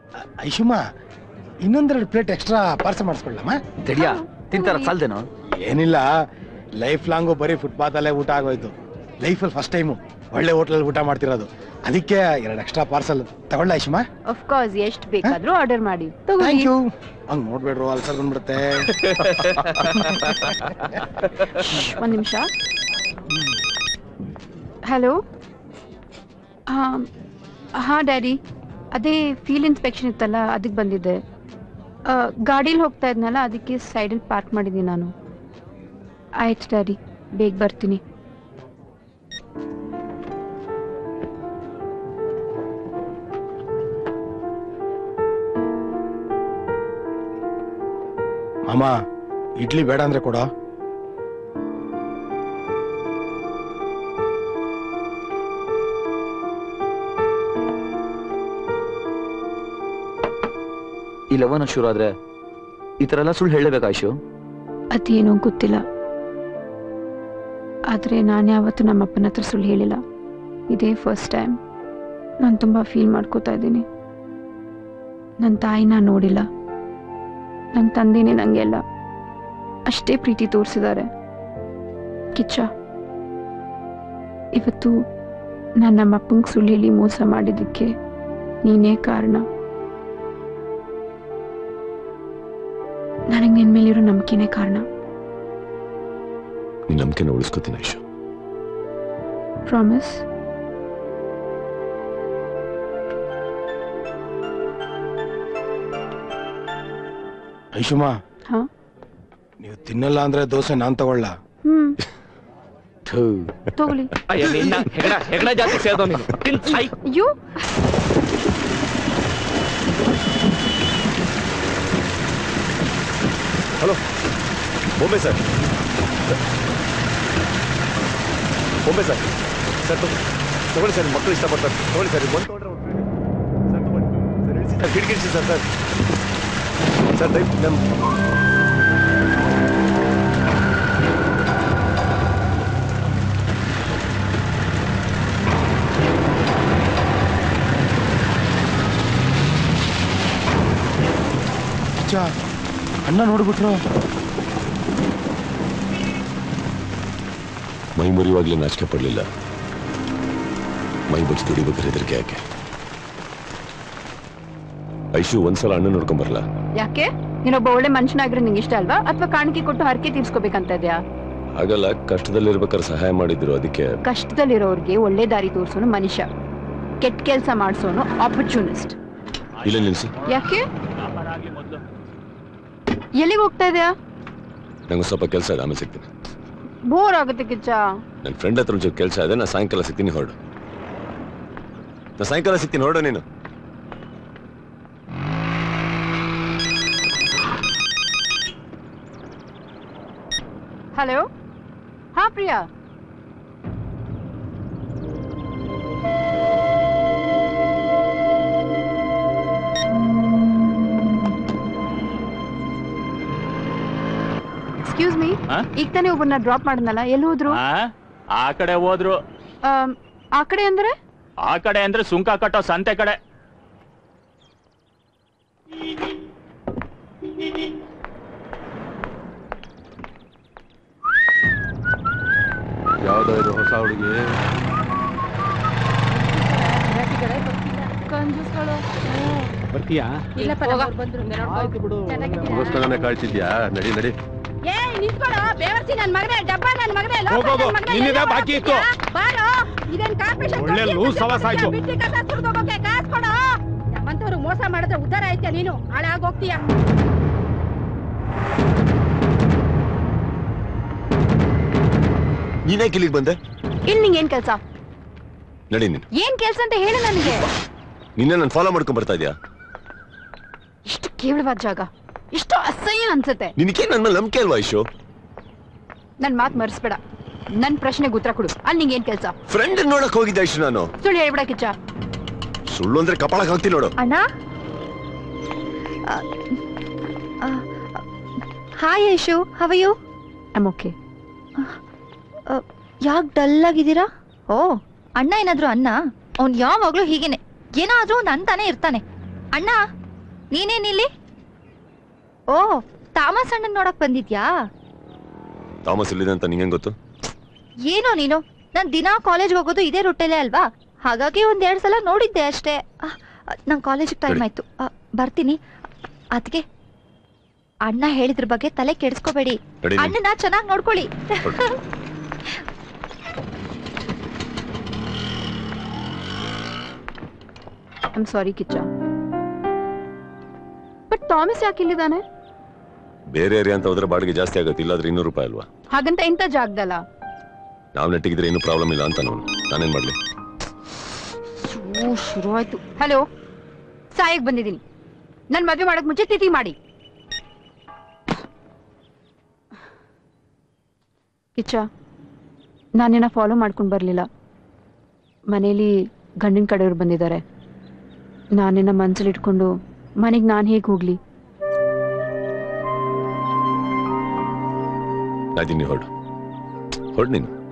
ಐಶುಮ ಇನ್ನೊಂದೆರಡು plate extra parcel ಮಾಡಿಸ್ಕೊಳ್ಳಮ್ಮ ತಡಿಯಾ ತಿಂತಾರ ಸಾಲ್ದೇನೋ ಏನಿಲ್ಲ ಲೈಫ್ ಲಾಂಗು ಬರೀ ಫುಟ್ಪಾತ್ ಅಲ್ಲೇ ಊಟ ಆಗೋಯ್ತು ಲೈಫಲ್ಲಿ ಫಸ್ಟ್ ಟೈಮು ಒಳ್ಳೆ ಹೋಟ್ಲಲ್ಲಿ ಊಟ ಮಾಡ್ತಿರೋದು ಅದಕ್ಕೆ ಎರಡು ಎಕ್ಸ್ಟ್ರಾ ಪಾರ್ಸಲ್ ತಗೊಳ್ಳ ಐಶುಮ ಆಫ್ ಕೋರ್ಸ್ ಎಷ್ಟು ಬೇಕಾದ್ರೂ ಆರ್ಡರ್ ಮಾಡಿ ಥ್ಯಾಂಕ್ ಯು ಹಂಗ್ ನೋಡ್ಬೇಡ್ರು ಅಲ್ಸರ್ ಬಂದ್ಬಿಡುತ್ತೆ ಒಂದು ನಿಮಿಷ ಹಲೋ ಹಾಂ ಹಾಂ ಡ್ಯಾಡಿ ಅದೇ ಫೀಲ್ಡ್ ಇನ್ಸ್ಪೆಕ್ಷನ್ ಇತ್ತಲ್ಲ ಅದಕ್ಕೆ ಬಂದಿದ್ದೆ ಗಾಡೀಲಿ ಹೋಗ್ತಾ ಇದ್ನಲ್ಲ ಅದಕ್ಕೆ ಸೈಡಲ್ಲಿ ಪಾರ್ಕ್ ಮಾಡಿದ್ದೀನಿ ನಾನು ಆಯ್ತು ಡ್ಯಾಡಿ ಬೇಗ ಬರ್ತೀನಿ ಮಾಮ ಇಡ್ಲಿ ಬೇಡ ಅಂದ್ರೆ ಕೊಡೋ ಈ ಲವನ ಶುರು ಆದ್ರೆ ಈ ತರ ಎಲ್ಲ ಸುಳ್ಳು ಹೇಳಬೇಕಾ ಐಶು ಅದೇನೋ ಗೊತ್ತಿಲ್ಲ ಆದರೆ ನಾನು ಯಾವತ್ತೂ ನಮ್ಮ ಅಪ್ಪನ ಹತ್ರ ಸುಳ್ಳು ಹೇಳಿಲ್ಲ ಇದೇ ಫಸ್ಟ್ ಟೈಮ್ ನಾನು ತುಂಬ ಫೀಲ್ ಮಾಡ್ಕೋತಾ ಇದ್ದೀನಿ ನನ್ನ ತಾಯಿನ ನೋಡಿಲ್ಲ ನನ್ನ ತಂದೆನೇ ನನಗೆಲ್ಲ ಅಷ್ಟೇ ಪ್ರೀತಿ ತೋರಿಸಿದ್ದಾರೆ ಕಿಚ್ಚ ಇವತ್ತು ನಾನು ನಮ್ಮ ಅಪ್ಪಂಗೆ ಸುಳ್ಳು ಹೇಳಿ ಮೋಸ ಮಾಡಿದ್ದಕ್ಕೆ ನೀನೇ ಕಾರಣ ನನಗೆ ನಿನ್ನ ಮೇಲಿರೋ ನಂಬಿಕೆನೇ ಕಾರಣ ನಿನ್ ನಂಬಿಕೆನ ಉಳಿಸ್ಕೊತೀನಿ ಐಶು ಪ್ರಾಮಿಸ್ ಐಶುಮ ಹಾ ನೀವು ತಿನ್ನಲ್ಲ ಅಂದ್ರೆ ದೋಸೆ ನಾನ್ ತಗೊಳ್ಳ ಹ್ಮ್ ತಗೊಳ್ಳಿ ಅಯ್ಯ ನಿನ್ನ ಹೆಗಡ ಹೆಗಡ ಜಾತಿ ಸೇರ್ದವ್ ನೀನು ತಿನ್ ಸಾಯ್ ಅಯ್ಯೋ ಹಲೋ ಬೊಂಬೆ ಸರ್ ಬೊಂಬೆ ಸರ್ ಸರ್ ತಗೊ- ತಗೊಳ್ಳಿ ಸರ್ ಮಕ್ಕಳು ಇಷ್ಟಪಡ್ತಾರೆ ತಗೊಳ್ಳಿ ಸರ್ ಒಂದು ತಗೊಂಡ್ರೆ ಒಂದು ಸರ್ ತಗೊಳ್ಳಿ ಸರ್ ಇಳಿಸಿ ಸರ್ ಕಿಟಕಿಸಿ ಸರ್ ಸರ್ ಸರ್ ದಯವಿಟ್ಟು ನಮ್ಮ ಅಚ್ಚ ಅಣ್ಣ ನೋಡ್ಬಿಟ್ರು ಮೈ ಮುರಿಯುವಾಗಲೇ ನಾಚಿಕೆ ಪಡಲಿಲ್ಲ ಮೈ ಬಗ್ಸಿ ದುಡಿಬೇಕಾದ್ರೆ ಹೆದರಿಕೆ ಯಾಕೆ ಐಶು ಒಂದ್ಸಲ ಅಣ್ಣ ನೋಡ್ಕೊಂಬರಲ್ಲ ಯಾಕೆ ನೀನೊಬ್ಬ ಒಳ್ಳೆ ಮನುಷ್ಯನಾಗಿರೋ ನಿಂಗೆ ಇಷ್ಟ ಅಲ್ವಾ ಅಥವಾ ಕಾಣಿಕೆ ಕೊಟ್ಟು ಹರಕೆ ತೀರ್ಸ್ಕೋಬೇಕಂತ ಇದೆಯಾ ಹಾಗಲ್ಲ ಕಷ್ಟದಲ್ಲಿರ್ಬೇಕಾದ್ರೆ ಸಹಾಯ ಮಾಡಿದ್ರು ಅದಕ್ಕೆ ಕಷ್ಟದಲ್ಲಿರೋರ್ಗೆ ಒಳ್ಳೆ ದಾರಿ ತೋರ್ಸೋನು ಮನುಷ್ಯ ಕೆಟ್ಟ ಕೆಲಸ ಮಾಡಿಸೋನು ಆಪರ್ಚುನಿಸ್ಟ್ ಇಲ್ಲ ನಿಲ್ಸಿ ಯಾಕೆ ಎಲ್ಲಿಗೆ ಹೋಗ್ತಾ ಇದೆಯಾ ನಂಗೆ ಸ್ವಲ್ಪ ಕೆಲಸ ಇದೆ ಆಮೇಲೆ ಸಿಗ್ತೀನಿ ಬೋರ್ ಆಗುತ್ತೆ ಕಿಚ್ಚ ನನ್ನ ಫ್ರೆಂಡ್ ಹತ್ರ ಒಂಚೂರು ಕೆಲಸ ಇದೆ ನಾ ಸಾಯಂಕಾಲ ಸಿಗ್ತೀನಿ ಹೊರಡು ನಾ ಸಾಯಂಕಾಲ ಸಿಗ್ತೀನಿ ಹೊರಡು ನೀನು ಹಲೋ ಹಾ ಪ್ರಿಯಾ ಎಕ್ಸ್ಕ್ಯೂಸ್ ಮೀ ಆ? ಈಗ ತಾನೇ ಒಬ್ಬರನ್ನ ಡ್ರಾಪ್ ಮಾಡಿದ್ನಲ್ಲ ಎಲ್ಲಿ ಹೋದ್ರು ಆ? ಆ ಕಡೆ ಹೋದ್ರು ಆಮ್, ಆ ಕಡೆ ಅಂದ್ರೆ ಆ ಕಡೆ ಅಂದ್ರೆ ಸುಂಕ ಕಟ್ಟೋ ಸಂತೆ ಕಡೆ ಯಾವ್ದೋ ಇದು ಹೊಸ ಹುಡುಗಿ ಬರ್ತೀಯಾ ಮುಗಿಸ್ತಾನೆ ಕಾಯ್ತಿದ್ಯಾ ನಡಿ ನಡಿ ಏ ನಿಂತ್ಕೊಳ್ಳೋ ಬೇವರ್ಸಿ ನನ್ ಮಗನೇ ಡಬ್ಬ ನನ್ ಮಗನೇ ಲೋಕ ಹೋಗೋಗು, ನನ್ ಮಗನೇ, ನಿನ್ನಿದೆ ಎಲ್ಲೋ ಬಾಕಿ ಇತ್ತು. ಹೋಗ್ತಿದ್ಯಾ? ಬಾರೋ ಇದೇನ್ ಕಾರ್ಪೊರೇಷನ್ ಒಳ್ಳೆ ಕೊಡ್ತೀಯ, ಲೂಸ್ ಸವಾಸ ಆಯ್ತು. ಬಿಟ್ಟಿ ಕಸ ಸುರ್ದೋಗೋಕೆ ಕಾಸ್ ಕೊಡು ನಮ್ಮಂತವ್ರು ಮೋಸ ಮಾಡಿದ್ರೆ ಉದ್ಧಾರ ಆಯ್ತಾ ನೀನು ಹಾಳಾಗೋಗ್ತೀಯ ನೀನೇ ಇಲ್ಲಿಗೆ ಬಂದೆ ಇಲ್ಲಿ ನಿಂಗೆ ಏನ್ ಕೆಲ್ಸ ನಡಿ ನೀನು ಏನ್ ಕೆಲ್ಸ ಅಂತ ಹೇಳು ನನಗೆ ನಿನ್ನೆ ನಾನು ಫಾಲೋ ಮಾಡ್ಕೊಂಡ್ ಬರ್ತಾ ಇದೆಯಾ ಇಷ್ಟು ಕೇವಲವಾದ ಜಾಗ ಇಷ್ಟು ಅಸಹ್ಯ ಅನ್ಸುತ್ತೆ ನಿನಗೆ ನನ್ನ ಮೇಲೆ ನಂಬಿಕೆ ಅಲ್ವಾ ಐಶು ನನ್ ಮಾತ್ ಮರ್ಸ್ಬೇಡ ನನ್ ಪ್ರಶ್ನೆಗೆ ಉತ್ತರ ಕೊಡು ಅಲ್ಲಿ ನಿಂಗೆ ಏನ್ ಕೆಲ್ಸ ಫ್ರೆಂಡ್ ನೋಡಕ್ ಹೋಗಿದ್ದೆ ಐಶು ನಾನು ಸುಳ್ಳು ಹೇಳ್ಬಿಡ ಕಿಚ್ಚ ಸುಳ್ಳು ಅಂದ್ರೆ ಕಪಾಳಕ್ಕೆ ಹಾಕ್ತೀನಿ ನೋಡು ಅಣ್ಣ hi Yashu how are you I'm okay ಯಾಕೆ ಡಲ್ ಆಗಿದ್ದೀರಾ ಓ ಅಣ್ಣ ಏನಾದ್ರು ಅಣ್ಣ ಅವ್ನ್ ಯಾವಾಗ್ಲೂ ಹೀಗೇನೆ ಏನಾದ್ರೂ ಒಂದು ಅಂತಾನೆ ಇರ್ತಾನೆ ಅಣ್ಣ ನೀನೇನಿಲ್ಲಿ ಓ ತಾಮಸ್ ಅಣ್ಣನ್ ನೋಡಕ್ ಬಂದಿದ್ಯಾ ಥಾಮಸ್ ಇಲ್ಲಿದೆ ಅಂತ ನಿಂಗೆ ಗೊತ್ತು ಏನೋ ನೀನು ನಾನ್ ದಿನಾ ಕಾಲೇಜ್ಗೆ ಹೋಗೋದು ಇದೇ ರೂಟಲ್ಲೇ ಅಲ್ವಾ ಹಾಗಾಗಿ ಒಂದ್ ಎರಡ್ ಸಲ ನೋಡಿದ್ದೆ ಅಷ್ಟೇ ನನ್ ಕಾಲೇಜಿಗೆ ಟೈಮ್ ಸರಿ. ಆಯ್ತು ಆ, ಬರ್ತೀನಿ ಅದಕ್ಕೆ ಅಣ್ಣ ಹೇಳಿದ್ರ ಬಗ್ಗೆ ತಲೆ ಕೆಡಿಸ್ಕೋಬೇಡಿ ನಡಿ ನೀನು. ಅಣ್ಣನ ಚೆನ್ನಾಗಿ ನೋಡ್ಕೊಳ್ಳಿ I'm sorry Kichcha but Thomas ಯಾಕೆ ಇಲ್ಲಿದ್ದಾನೆ ಬೇರೆ ಏರಿಯಾ ಅಂತ ಹೋದ್ರೆ ಬಾಡಿಗೆ ಜಾಸ್ತಿ ಆಗುತ್ತೆ ಇಲ್ಲಾದ್ರೆ ಇನ್ನೂರು ರೂಪಾಯಿ ಅಲ್ವಾ ಹಾಗಂತ ಇಂಥ ಜಾಗದಲ್ಲ ನಾವು ನೆಟ್ಟಿಗಿದ್ರೆ ಏನು ಪ್ರಾಬ್ಲಮ್ ಇಲ್ಲ ಅಂತ ನಾನು ನಾನೇನ್ ಮಾಡ್ಲಿ ಓ ಶುರು ಆಯ್ತು ಹಲೋ ಸಾಯಕ್ ಬಂದಿದ್ದೀನಿ ನನ್ ಮದ್ವೆ ಮಾಡಕ್ ಮುಂಚೆ ತಿಥಿ ಮಾಡಿ ಕಿಚ್ಚ ನಾನಿನ್ನ ಫಾಲೋ ಮಾಡ್ಕೊಂಡು ಬರಲಿಲ್ಲ ಮನೇಲಿ ಗಂಡಿನ ಕಡೆಯವ್ರು ಬಂದಿದ್ದಾರೆ ನಾನಿನ್ನ ಮನ್ಸಲ್ಲಿ ಇಟ್ಕೊಂಡು ಮನೆಗೆ ನಾನು ಹೇಗೆ ಹೋಗ್ಲಿ ನಾದಿನಿ ಹೊರಡು ಹೊರಡು ನೀನು